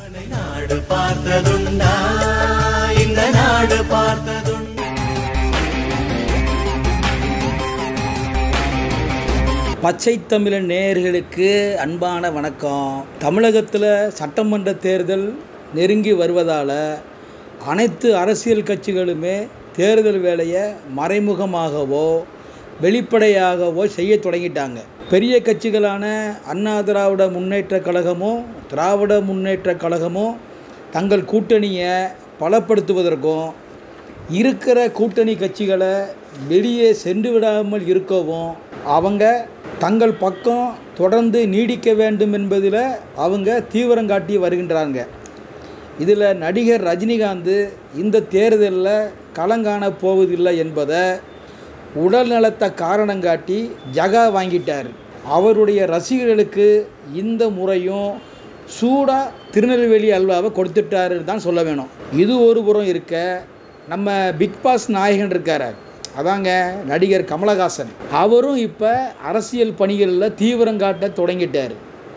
நாடு பார்த்ததுண்டா இந்த நாடு பார்த்ததுண்டா பச்சை தமிழன் நேயர்களுக்கு அன்பான வணக்கம் தமிழகத்தில் சட்டமன்ற தேர்தல் நெருங்கி வருவதால் அனைத்து அரசியல் கட்சிகளுமே தேர்தல் வேலையை மறைமுகமாகவோ வெளிப்படையாகவோ செய்ய தொடங்கிட்டாங்க பெரிய கட்சிகளான அண்ணா திராவிட முன்னேற்றக் கழகமும் திராவிட முன்னேற்றக் கழகமும் தங்கள் கூட்டணியை பலப்படுத்துவதற்கும் இருக்கிற கூட்டணி கட்சிகளை வெளியே சென்று விடாமல் இருக்கவும் அவங்க தங்கள் பக்கம் தொடர்ந்து நீடிக்க வேண்டும் என்பதில் அவங்க தீவிரம் காட்டி வருகின்றாங்க இதில் நடிகர் ரஜினிகாந்த் இந்த தேர்தலில் களங்காண போவதில்லை என்பதை உடல் நலத்தை காரணம் காட்டி ஜகா வாங்கிட்டார் அவருடைய ரசிகர்களுக்கு இந்த முறையும் சூடாக திருநெல்வேலி அல்வாவை கொடுத்துட்டாருன்னு தான் சொல்ல வேணும் இது ஒரு புறம் இருக்க நம்ம பிக் பாஸ் நாயகன் இருக்கார் அதாங்க நடிகர் கமலஹாசன் அவரும் இப்போ அரசியல் பணிகளில் தீவிரம் காட்ட தொடங்கிட்டார்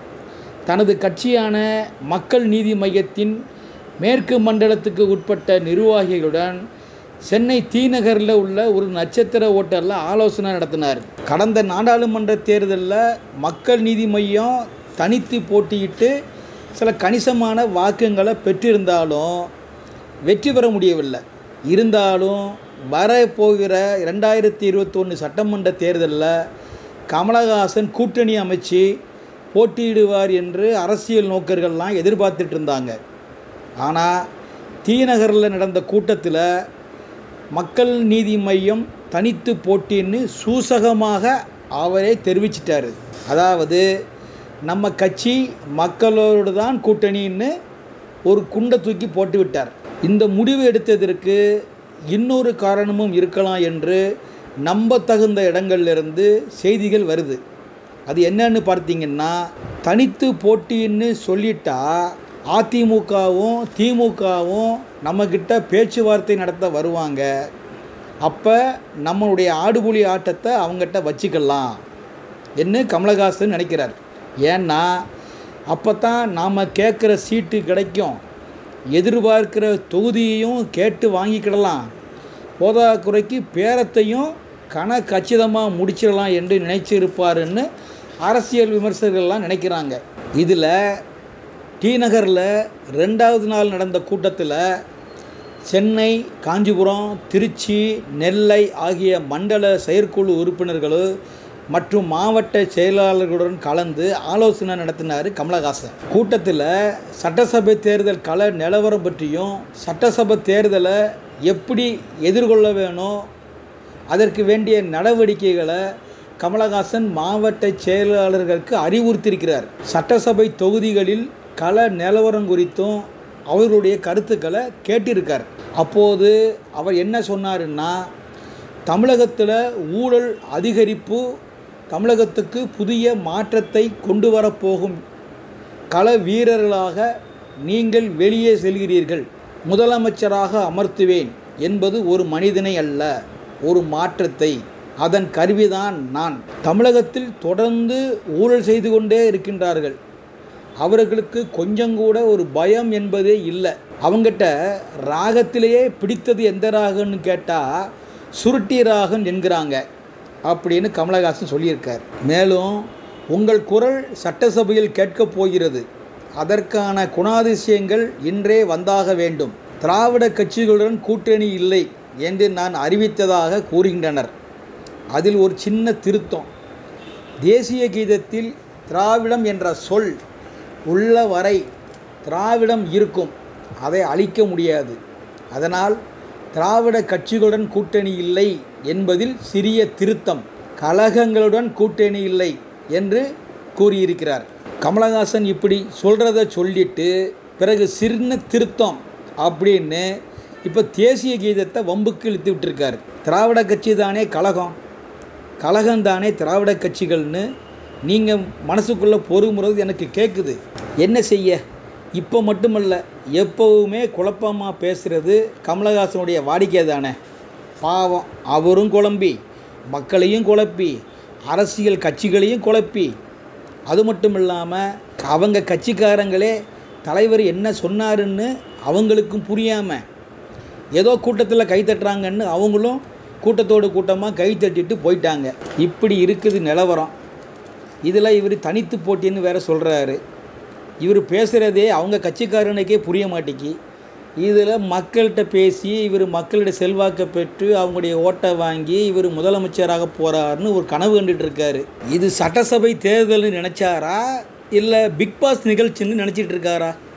தனது கட்சியான மக்கள் நீதி மையத்தின் மேற்கு மண்டலத்துக்கு உட்பட்ட நிர்வாகிகளுடன் சென்னை தீநகரில் உள்ள ஒரு நட்சத்திர ஓட்டலில் ஆலோசனை நடத்தினார் கடந்த நாடாளுமன்ற தேர்தலில் மக்கள் நீதி மையம் தனித்து போட்டியிட்டு சில கணிசமான வாக்குகளை பெற்றிருந்தாலும் வெற்றி பெற முடியவில்லை இருந்தாலும் வரப்போகிற ரெண்டாயிரத்தி இருபத்தொன்று சட்டமன்ற தேர்தலில் கமலஹாசன் கூட்டணி அமைச்சு போட்டியிடுவார் என்று அரசியல் நோக்கர்கள்லாம் எதிர்பார்த்துட்டு இருந்தாங்க ஆனால் தீநகரில் நடந்த கூட்டத்தில் மக்கள் நீதி மையம் தனித்து போட்டின்னு சூசகமாக அவரே தெரிவிச்சிட்டாரு அதாவது நம்ம கட்சி மக்களோடு தான் கூட்டணின்னு ஒரு குண்டை தூக்கி போட்டு விட்டார் இந்த முடிவு எடுத்ததற்கு இன்னொரு காரணமும் இருக்கலாம் என்று நம்பத்தகுந்த இடங்கள்லேருந்து செய்திகள் வருது அது என்னன்னு பார்த்தீங்கன்னா தனித்து போட்டின்னு சொல்லிட்டா அதிமுகவும் திமுகவும் நம்மக்கிட்ட பேச்சுவார்த்தை நடத்த வருவாங்க அப்போ நம்மளுடைய ஆடுபுலி ஆட்டத்தை அவங்ககிட்ட வச்சுக்கலாம் என்று கமலஹாசன் நினைக்கிறார் ஏன்னா அப்போ தான் நாம் கேட்குற சீட்டு கிடைக்கும் எதிர்பார்க்கிற தொகுதியையும் கேட்டு வாங்கிக்கிடலாம் போதாக்குறைக்கு பேரத்தையும் கன கச்சிதமாக முடிச்சிடலாம் என்று நினைச்சிருப்பாருன்னு அரசியல் விமர்சகர்கள்லாம் நினைக்கிறாங்க இதில் டி நகரில் ரெண்டாவது நாள் நடந்த கூட்டத்தில் சென்னை காஞ்சிபுரம் திருச்சி நெல்லை ஆகிய மண்டல செயற்குழு உறுப்பினர்கள் மற்றும் மாவட்ட செயலாளர்களுடன் கலந்து ஆலோசனை நடத்தினார் கமலஹாசன் கூட்டத்தில் சட்டசபை தேர்தல் கள நிலவரம் பற்றியும் சட்டசபை தேர்தலை எப்படி எதிர்கொள்ள வேணும் அதற்கு வேண்டிய நடவடிக்கைகளை கமலஹாசன் மாவட்ட செயலாளர்களுக்கு அறிவுறுத்தியிருக்கிறார் சட்டசபை தொகுதிகளில் கள நிலவரம் குறித்தும் அவர்களுடைய கருத்துக்களை கேட்டிருக்கார் அப்போது அவர் என்ன சொன்னாருன்னா தமிழகத்தில் ஊழல் அதிகரிப்பு தமிழகத்துக்கு புதிய மாற்றத்தை கொண்டு வரப்போகும் கள வீரர்களாக நீங்கள் வெளியே செல்கிறீர்கள் முதலமைச்சராக அமர்த்துவேன் என்பது ஒரு மனிதனை அல்ல ஒரு மாற்றத்தை அதன் கருவிதான் நான் தமிழகத்தில் தொடர்ந்து ஊழல் செய்து கொண்டே இருக்கின்றார்கள் அவர்களுக்கு கொஞ்சம் கூட ஒரு பயம் என்பதே இல்லை அவங்ககிட்ட ராகத்திலேயே பிடித்தது எந்த ராகம்னு கேட்டால் சுருட்டி ராகன் என்கிறாங்க அப்படின்னு கமலஹாசன் சொல்லியிருக்கார் மேலும் உங்கள் குரல் சட்டசபையில் கேட்கப் போகிறது அதற்கான குணாதிசயங்கள் இன்றே வந்தாக வேண்டும் திராவிட கட்சிகளுடன் கூட்டணி இல்லை என்று நான் அறிவித்ததாக கூறுகின்றனர் அதில் ஒரு சின்ன திருத்தம் தேசிய கீதத்தில் திராவிடம் என்ற சொல் உள்ள வரை திராவிடம் இருக்கும் அதை அழிக்க முடியாது அதனால் திராவிட கட்சிகளுடன் கூட்டணி இல்லை என்பதில் சிறிய திருத்தம் கழகங்களுடன் கூட்டணி இல்லை என்று கூறியிருக்கிறார் கமலஹாசன் இப்படி சொல்கிறத சொல்லிட்டு பிறகு சின்ன திருத்தம் அப்படின்னு இப்போ தேசிய கீதத்தை வம்புக்கு இழுத்து விட்டுருக்காரு திராவிட கட்சி தானே கழகம் கழகம்தானே திராவிட கட்சிகள்னு நீங்கள் மனசுக்குள்ளே பொறுமுறது எனக்கு கேட்குது என்ன செய்ய இப்போ மட்டுமல்ல எப்போவுமே குழப்பமாக பேசுகிறது கமலஹாசனுடைய வாடிக்கை தானே பாவம் அவரும் குழம்பி மக்களையும் குழப்பி அரசியல் கட்சிகளையும் குழப்பி அது மட்டும் இல்லாமல் அவங்க கட்சிக்காரங்களே தலைவர் என்ன சொன்னாருன்னு அவங்களுக்கும் புரியாமல் ஏதோ கூட்டத்தில் கை தட்டுறாங்கன்னு அவங்களும் கூட்டத்தோடு கூட்டமாக கை தட்டிட்டு போயிட்டாங்க இப்படி இருக்குது நிலவரம் இதில் இவர் தனித்து போட்டின்னு வேற சொல்கிறாரு இவர் பேசுகிறதே அவங்க கட்சிக்காரனுக்கே புரிய மாட்டேங்கி இதில் மக்கள்கிட்ட பேசி இவர் மக்களுடைய செல்வாக்கை பெற்று அவங்களுடைய ஓட்டை வாங்கி இவர் முதலமைச்சராக போகிறாருன்னு ஒரு கனவு கண்டுட்டு இருக்காரு இது சட்டசபை தேர்தல்னு நினச்சாரா இல்லை பிக் பாஸ் நிகழ்ச்சின்னு நினச்சிட்டு இருக்காரா